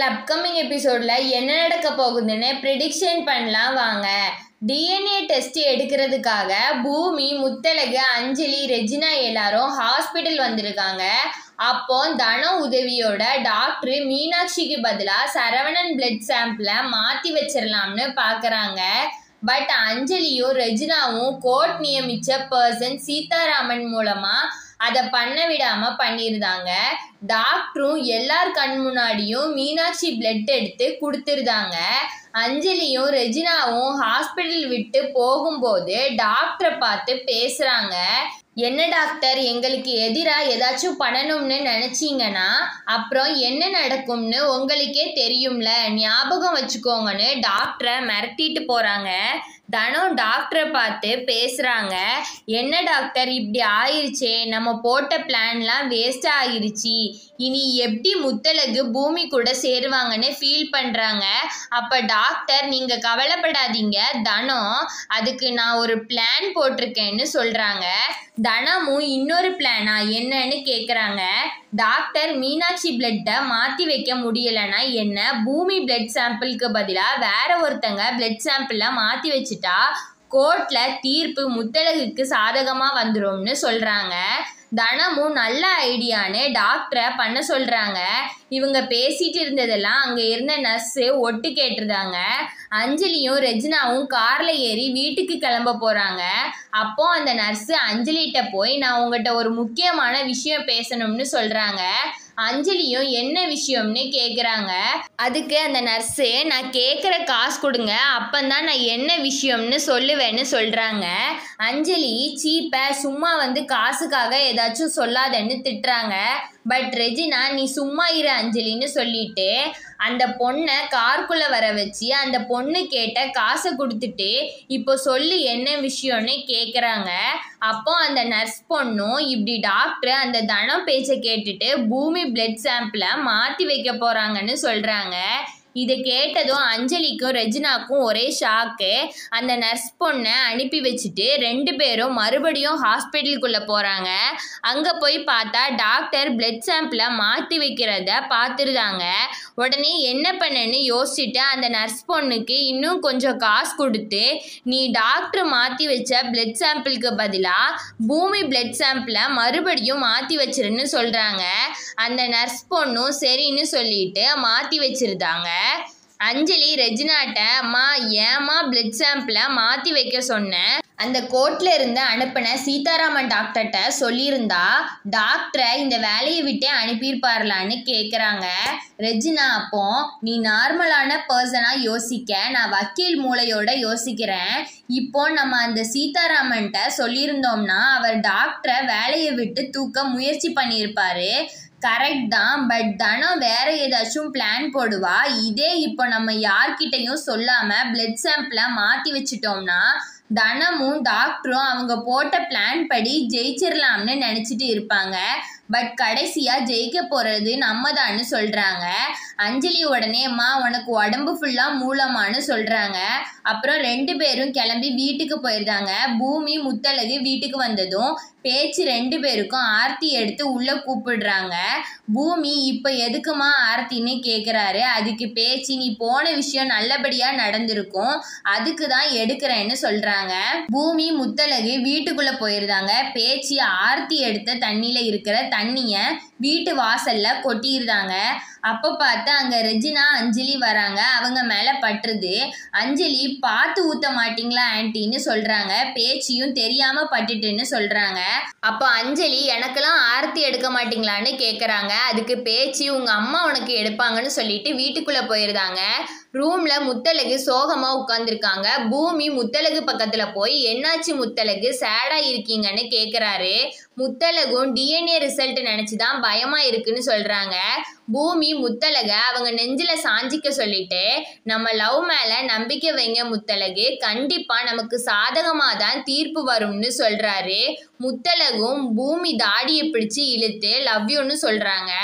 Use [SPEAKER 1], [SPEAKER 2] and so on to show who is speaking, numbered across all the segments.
[SPEAKER 1] upcoming எபிசோட்ல என்ன நடக்க போகுதுன்னு ப்ரிடிக்ஷன் பண்ணலாம் வாங்க டிஎன்ஏ டெஸ்ட் எடுக்கிறதுக்காக பூமி முத்தழகு அஞ்சலி ரெஜினா எல்லாரும் ஹாஸ்பிட்டல் வந்திருக்காங்க அப்போ தன உதவியோட டாக்டர் மீனாட்சிக்கு பதிலாக சரவணன் பிளட் சாம்பிளை மாற்றி வச்சிடலாம்னு பார்க்குறாங்க பட் அஞ்சலியும் ரெஜினாவும் கோர்ட் நியமிச்ச பர்சன் சீதாராமன் மூலமாக அதை பண்ண விடாம பண்ணியிருந்தாங்க டாக்டரும் எல்லார் கண் முன்னாடியும் மீனாட்சி பிளட் எடுத்து கொடுத்துருந்தாங்க அஞ்சலியும் ரெஜினாவும் ஹாஸ்பிட்டல் விட்டு போகும்போது டாக்டரை பார்த்து பேசுறாங்க என்ன டாக்டர் எங்களுக்கு எதிராக ஏதாச்சும் பண்ணணும்னு நினச்சிங்கன்னா அப்புறம் என்ன நடக்கும்னு உங்களுக்கே தெரியும்ல ஞாபகம் வச்சுக்கோங்கன்னு டாக்டரை மிரட்டிட்டு போகிறாங்க தனம் டாக்டரை பார்த்து பேசுகிறாங்க என்ன டாக்டர் இப்படி ஆயிருச்சே நம்ம போட்ட பிளான்லாம் வேஸ்ட் ஆயிருச்சு இனி எப்படி முத்தழகு பூமி கூட சேருவாங்கன்னு ஃபீல் பண்ணுறாங்க அப்போ டாக்டர் நீங்கள் கவலைப்படாதீங்க தனம் அதுக்கு நான் ஒரு பிளான் போட்டிருக்கேன்னு சொல்கிறாங்க தனமும் இன்னொரு பிளானா என்னன்னு கேட்குறாங்க டாக்டர் மீனாட்சி பிளட்டை மாற்றி வைக்க முடியலைன்னா என்ன பூமி பிளட் சாம்பிளுக்கு பதிலாக வேற ஒருத்தங்க பிளட் சாம்பிளை மாற்றி வச்சுட்டா கோர்ட்டில் தீர்ப்பு முத்தழகுக்கு சாதகமாக வந்துரும்னு சொல்கிறாங்க தனமும் நல்ல ஐடியான்னு டாக்டரை பண்ண சொல்கிறாங்க இவங்க பேசிட்டு இருந்ததெல்லாம் அங்கே இருந்த நர்ஸு ஒட்டு கேட்டிருந்தாங்க அஞ்சலியும் ரெஜினாவும் காரில் ஏறி வீட்டுக்கு கிளம்ப போகிறாங்க அப்போ அந்த நர்ஸு அஞ்சலிகிட்ட போய் நான் உங்கள்கிட்ட ஒரு முக்கியமான விஷயம் பேசணும்னு சொல்கிறாங்க அஞ்சலியும் என்ன விஷயம்னு கேட்குறாங்க அதுக்கு அந்த நர்ஸு நான் கேட்குற காசு கொடுங்க அப்பந்தான் நான் என்ன விஷயம்னு சொல்லுவேன்னு சொல்கிறாங்க அஞ்சலி சீப்பை சும்மா வந்து காசுக்காக ஏதாச்சும் சொல்லாதன்னு திட்டுறாங்க பட் ரெஜினா நீ சும்மா இரு அஞ்சலின்னு சொல்லிட்டு அந்த பொண்ணை கார்க்குள்ளே வர வச்சு அந்த பொண்ணு கேட்ட காசை கொடுத்துட்டு இப்போ சொல்லு என்ன விஷயம்னு கேட்குறாங்க அப்போ அந்த நர்ஸ் பொண்ணும் இப்படி டாக்டர் அந்த தனம் பேச்சை கேட்டுட்டு பூமி பிளட் சாம்பிளை மாற்றி வைக்க போகிறாங்கன்னு சொல்கிறாங்க இதை கேட்டதும் அஞ்சலிக்கும் ரெஜினாக்கும் ஒரே ஷாக்கு அந்த நர்ஸ் பொண்ணை அனுப்பி வச்சுட்டு ரெண்டு பேரும் மறுபடியும் ஹாஸ்பிட்டலுக்குள்ளே போகிறாங்க அங்கே போய் பார்த்தா டாக்டர் பிளட் சாம்பிளை மாற்றி வைக்கிறத பார்த்துருந்தாங்க உடனே என்ன பண்ணேன்னு யோசிச்சுட்டு அந்த நர்ஸ் பொண்ணுக்கு இன்னும் கொஞ்சம் காசு கொடுத்து நீ டாக்டர் மாற்றி வச்ச பிளட் சாம்பிளுக்கு பதிலாக பூமி பிளட் சாம்பிளை மறுபடியும் மாற்றி வச்சிருன்னு சொல்கிறாங்க அந்த நர்ஸ் பொண்ணும் சரின்னு சொல்லிட்டு மாற்றி வச்சிருந்தாங்க அஞ்சலி ரெஜினாட்ட அம்மா ஏம்மா பிளட் சாம்பிளை மாற்றி வைக்க சொன்னேன் அந்த கோர்ட்ல இருந்து அனுப்பின சீதாராமன் டாக்டர்கிட்ட சொல்லியிருந்தா டாக்டரை இந்த வேலையை விட்டே அனுப்பியிருப்பார்லான்னு கேட்குறாங்க ரெஜினா அப்போ நீ நார்மலான பர்சனாக யோசிக்க நான் வக்கீல் மூளையோட யோசிக்கிறேன் இப்போ நம்ம அந்த சீதாராமன்கிட்ட சொல்லியிருந்தோம்னா அவர் டாக்டரை வேலையை விட்டு தூக்க முயற்சி பண்ணியிருப்பாரு கரெக்ட் தான் பட் தனம் வேற ஏதாச்சும் பிளான் போடுவா இதே இப்போ நம்ம யார்கிட்டையும் சொல்லாம பிளட் சாம்பிளை மாற்றி வச்சிட்டோம்னா தனமும் டாக்டரும் அவங்க போட்ட பிளான் படி ஜெயிச்சிடலாம்னு நினச்சிட்டு இருப்பாங்க பட் கடைசியாக ஜெயிக்க போகிறது நம்ம தான்னு சொல்கிறாங்க அஞ்சலி உடனே அம்மா உனக்கு உடம்பு ஃபுல்லாக மூலமான்னு சொல்கிறாங்க அப்புறம் ரெண்டு பேரும் கிளம்பி வீட்டுக்கு போயிருந்தாங்க பூமி முத்தழகு வீட்டுக்கு வந்ததும் பேச்சு ரெண்டு பேருக்கும் ஆர்த்தி எடுத்து உள்ளே கூப்பிடுறாங்க பூமி இப்போ எதுக்குமா ஆர்த்தின்னு கேட்குறாரு அதுக்கு பேச்சு நீ போன விஷயம் நல்லபடியாக நடந்திருக்கும் அதுக்கு தான் எடுக்கிறேன்னு சொல்கிறாங்க பூமி முத்தழகு வீட்டுக்குள்ளே போயிருந்தாங்க பேச்சு ஆர்த்தி எடுத்த தண்ணியில் இருக்கிற தண்ணியை வீட்டு வாசல்ல கொட்டியிருந்தாங்க அப்போ பார்த்து அங்கே ரெஜினா அஞ்சலி வராங்க அவங்க மேலே பட்டுருது அஞ்சலி பார்த்து ஊற்ற மாட்டீங்களா ஆன்ட்டின்னு சொல்கிறாங்க பேச்சியும் தெரியாமல் பட்டுட்டுன்னு சொல்கிறாங்க அப்போ அஞ்சலி எனக்கெல்லாம் ஆரத்தி எடுக்க மாட்டீங்களான்னு கேட்குறாங்க அதுக்கு பேச்சு உங்கள் அம்மா உனக்கு எடுப்பாங்கன்னு சொல்லிட்டு வீட்டுக்குள்ளே போயிருந்தாங்க ரூமில் முத்தழகு சோகமாக உட்காந்துருக்காங்க பூமி முத்தழகு பக்கத்தில் போய் என்னாச்சு முத்தழகு சேடாக இருக்கீங்கன்னு கேட்குறாரு முத்தழகும் டிஎன்ஏ ரிசல்ட் நினச்சி தான் பயமாக இருக்குன்னு சொல்கிறாங்க பூமி முத்தழக அவங்க நெஞ்சில் சாஞ்சிக்க சொல்லிட்டு நம்ம லவ் மேலே நம்பிக்கை வைங்க முத்தழகு கண்டிப்பாக நமக்கு சாதகமாக தான் தீர்ப்பு வரும்னு சொல்கிறாரு முத்தழகும் பூமி தாடியை பிடிச்சு இழுத்து லவ் யூன்னு சொல்கிறாங்க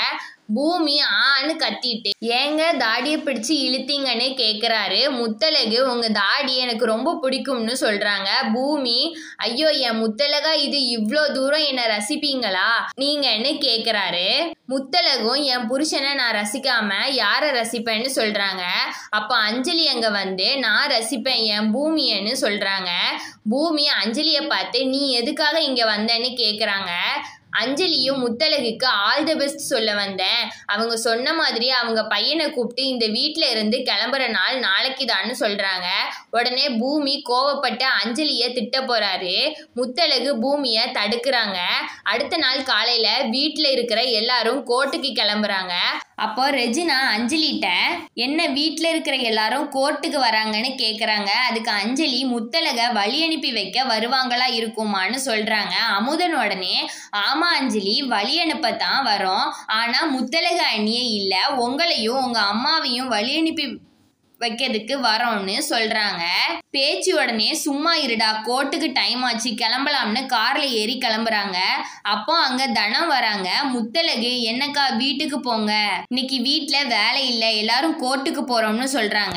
[SPEAKER 1] பூமி ஆன்னு கத்திட்டு ஏங்க தாடியை பிடிச்சு இழுத்தீங்கன்னு கேக்குறாரு முத்தழகு உங்க தாடி எனக்கு ரொம்ப பிடிக்கும்னு சொல்றாங்க பூமி ஐயோ என் முத்தழகா இது இவ்வளோ தூரம் என்ன ரசிப்பீங்களா நீங்கன்னு கேக்குறாரு முத்தழகும் என் புருஷனை நான் ரசிக்காம யாரை ரசிப்பேன்னு சொல்றாங்க அப்போ அஞ்சலி அங்க வந்து நான் ரசிப்பேன் என் பூமியன்னு சொல்றாங்க பூமி அஞ்சலியை பார்த்து நீ எதுக்காக இங்க வந்தேன்னு கேக்குறாங்க அஞ்சலியும் முத்தழகுக்கு ஆல் தி பெஸ்ட் சொல்ல வந்தேன் அவங்க சொன்ன மாதிரி அவங்க பையனை கூப்பிட்டு இந்த வீட்டில் இருந்து கிளம்புற நாள் நாளைக்கு தான்னு சொல்கிறாங்க உடனே பூமி கோவப்பட்டு அஞ்சலியை திட்ட போகிறாரு முத்தழகு பூமியை தடுக்கிறாங்க அடுத்த நாள் காலையில் வீட்டில் இருக்கிற எல்லாரும் கோர்ட்டுக்கு கிளம்புறாங்க அப்போ ரெஜினா அஞ்சலிட்ட என்ன வீட்டில் இருக்கிற எல்லாரும் கோர்ட்டுக்கு வராங்கன்னு கேட்குறாங்க அதுக்கு அஞ்சலி முத்தழக வழி அனுப்பி வைக்க வருவாங்களா இருக்குமான்னு சொல்கிறாங்க அமுதன் உடனே ஆமா அஞ்சலி வழி அனுப்பத்தான் வரோம் ஆனால் முத்தழக அண்ணியே இல்லை உங்களையும் உங்கள் அம்மாவையும் வழி அனுப்பி வைக்கிறதுக்கு வரோம்னு சொல்றாங்க பேச்சு உடனே சும்மா இருடா கோர்ட்டுக்கு டைம் ஆச்சு கிளம்பலாம்னு கார்ல ஏறி கிளம்புறாங்க அப்போ அங்க தனம் வராங்க முத்தழகு என்னக்கா வீட்டுக்கு போங்க இன்னைக்கு வீட்ல வேலை இல்லை எல்லாரும் கோர்ட்டுக்கு போறோம்னு சொல்றாங்க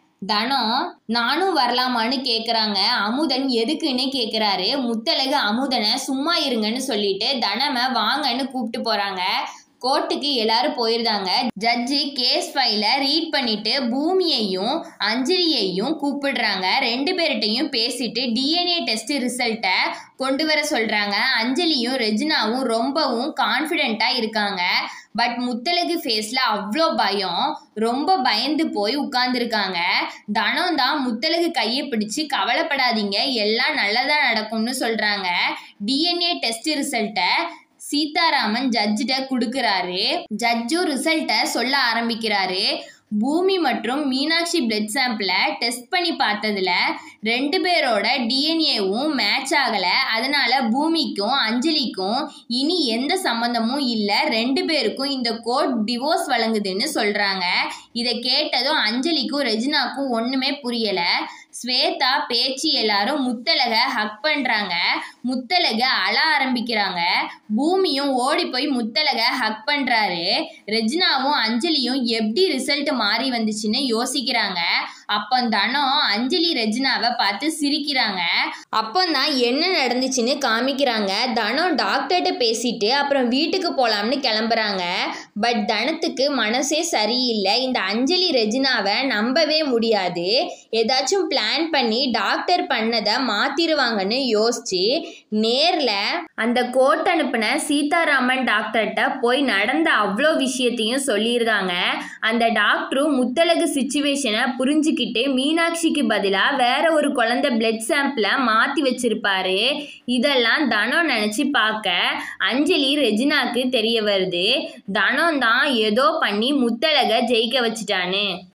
[SPEAKER 1] தனம் நானும் வரலாமான்னு கேட்குறாங்க அமுதன் எதுக்குன்னு கேட்குறாரு முத்தழகு அமுதனை சும்மா இருங்கன்னு சொல்லிட்டு தனமை வாங்கன்னு கூப்பிட்டு போறாங்க கோர்ட்டுக்கு எல்லாரும் போயிருந்தாங்க ஜட்ஜி கேஸ் ஃபைலை ரீட் பண்ணிட்டு பூமியையும் அஞ்சலியையும் கூப்பிடுறாங்க ரெண்டு பேர்கிட்டையும் பேசிட்டு டிஎன்ஏ டெஸ்ட் ரிசல்ட்டை கொண்டு வர சொல்றாங்க அஞ்சலியும் ரெஜினாவும் ரொம்பவும் கான்ஃபிடென்ட்டாக இருக்காங்க பட் முத்தழகு ஃபேஸில் அவ்வளோ பயம் ரொம்ப பயந்து போய் உட்கார்ந்துருக்காங்க தனம் தான் முத்தழகு கையை பிடிச்சு கவலைப்படாதீங்க எல்லாம் நல்லதாக நடக்கும்னு சொல்கிறாங்க டிஎன்ஏ டெஸ்ட் ரிசல்ட்டை சீதாராமன் ஜட்ஜிட்ட கொடுக்குறாரு ஜட்ஜும் ரிசல்ட்டை சொல்ல ஆரம்பிக்கிறாரு பூமி மற்றும் மீனாட்சி பிளட் சாம்பிளை டெஸ்ட் பண்ணி பார்த்ததுல ரெண்டு பேரோட டிஎன்ஏவும் மேட்ச் ஆகலை அதனால பூமிக்கும் அஞ்சலிக்கும் இனி எந்த சம்மந்தமும் இல்லை ரெண்டு பேருக்கும் இந்த கோர்ட் டிவோர்ஸ் வழங்குதுன்னு சொல்கிறாங்க இதை கேட்டதும் அஞ்சலிக்கும் ரெஜினாக்கும் ஒன்றுமே புரியலை ஸ்வேதா பேச்சு எல்லாரும் முத்தழக ஹக் பண்ணுறாங்க முத்தழக அழ ஆரம்பிக்கிறாங்க பூமியும் ஓடி போய் முத்தழக ஹக் பண்ணுறாரு ரெஜினாவும் அஞ்சலியும் எப்படி ரிசல்ட் மாறி வந்துச்சுன்னு யோசிக்கிறாங்க அப்போ தனம் அஞ்சலி ரெஜினாவை பார்த்து சிரிக்கிறாங்க அப்போ தான் என்ன நடந்துச்சுன்னு காமிக்கிறாங்க தனம் டாக்டர்கிட்ட பேசிட்டு அப்புறம் வீட்டுக்கு போகலாம்னு கிளம்புறாங்க பட் தனத்துக்கு மனசே சரியில்லை இந்த அஞ்சலி ரெஜினாவை நம்பவே முடியாது ஏதாச்சும் பிளான் பண்ணி டாக்டர் பண்ணதை மாத்திருவாங்கன்னு யோசிச்சு நேரில் அந்த கோர்ட் அனுப்பின சீதாராமன் டாக்டர்கிட்ட போய் நடந்த அவ்வளோ விஷயத்தையும் சொல்லியிருக்காங்க அந்த டாக்டரும் முத்தழகு சுச்சுவேஷனை புரிஞ்சுக்கிட்டு மீனாட்சிக்கு பதிலாக வேற ஒரு குழந்தை பிளட் சாம்பிளை மாற்றி வச்சிருப்பாரு இதெல்லாம் தனம் நினச்சி பார்க்க அஞ்சலி ரெஜினாக்கு தெரிய வருது தனம் தான் ஏதோ பண்ணி முத்தழகை ஜெயிக்க வச்சுட்டான்னு